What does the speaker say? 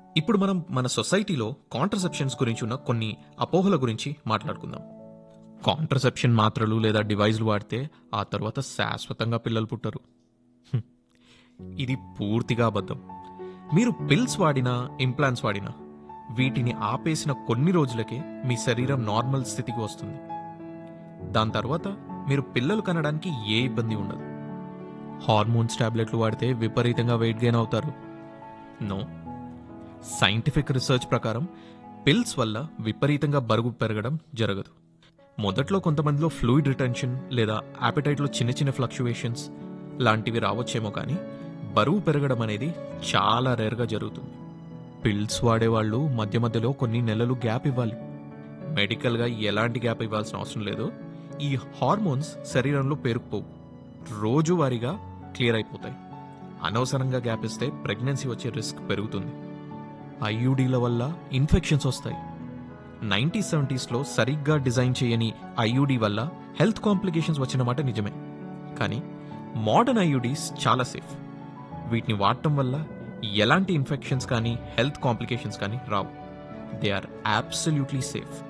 ఇప్పుడు మనం మన సొసైటీలో కాంట్రసెప్షన్స్ గురించి ఉన్న కొన్ని అపోహల గురించి మాట్లాడుకుందాం కాంట్రసెప్షన్ మాత్రలు లేదా డివైజ్లు వాడితే ఆ తర్వాత శాశ్వతంగా పిల్లలు పుట్టరు హ్మ్. ఇది పూర్తిగా అబద్ధం మీరు పిల్స్ వాడినా ఇంప్లాంట్స్ వాడినా వీటిని ఆపేసిన కొన్ని రోజులకే మీ శరీరం నార్మల్ స్థితికి వస్తుంది దాని తర్వాత మీరు పిల్లలు కనడానికి ఏ ఇబ్బంది ఉండదు హార్మోన్స్ టాబ్లెట్లు వాడితే విపరీతంగా వెయిట్ గెయిన్ అవుతారు నో సైంటిఫిక్ రీసెర్చ్ ప్రకారం పిల్స్ వల్ల విపరీతంగా బరువు పెరగడం జరగదు మొదట్లో కొంతమందిలో ఫ్లూయిడ్ రిటెన్షన్ లేదా యాపిటైట్లో చిన్న చిన్న ఫ్లక్చువేషన్స్ లాంటివి రావచ్చేమో కానీ బరువు పెరగడం అనేది చాలా రేర్గా జరుగుతుంది పిల్స్ వాడేవాళ్ళు మధ్య మధ్యలో కొన్ని నెలలు గ్యాప్ ఇవ్వాలి మెడికల్గా ఎలాంటి గ్యాప్ ఇవ్వాల్సిన అవసరం లేదు ఈ హార్మోన్స్ శరీరంలో పేరుకుపోవు రోజువారీగా క్లియర్ అయిపోతాయి అనవసరంగా గ్యాప్ ఇస్తే ప్రెగ్నెన్సీ వచ్చే రిస్క్ పెరుగుతుంది ఐయుడీల వల్ల ఇన్ఫెక్షన్స్ వస్తాయి నైన్టీ సెవెంటీస్లో సరిగ్గా డిజైన్ చేయని ఐయుడి వల్ల హెల్త్ కాంప్లికేషన్స్ వచ్చిన మాట నిజమే కానీ మోడర్న్ ఐయుడీస్ చాలా సేఫ్ వీటిని వాడటం వల్ల ఎలాంటి ఇన్ఫెక్షన్స్ కానీ హెల్త్ కాంప్లికేషన్స్ కానీ రావు దే ఆర్ అబ్సల్యూట్లీ సేఫ్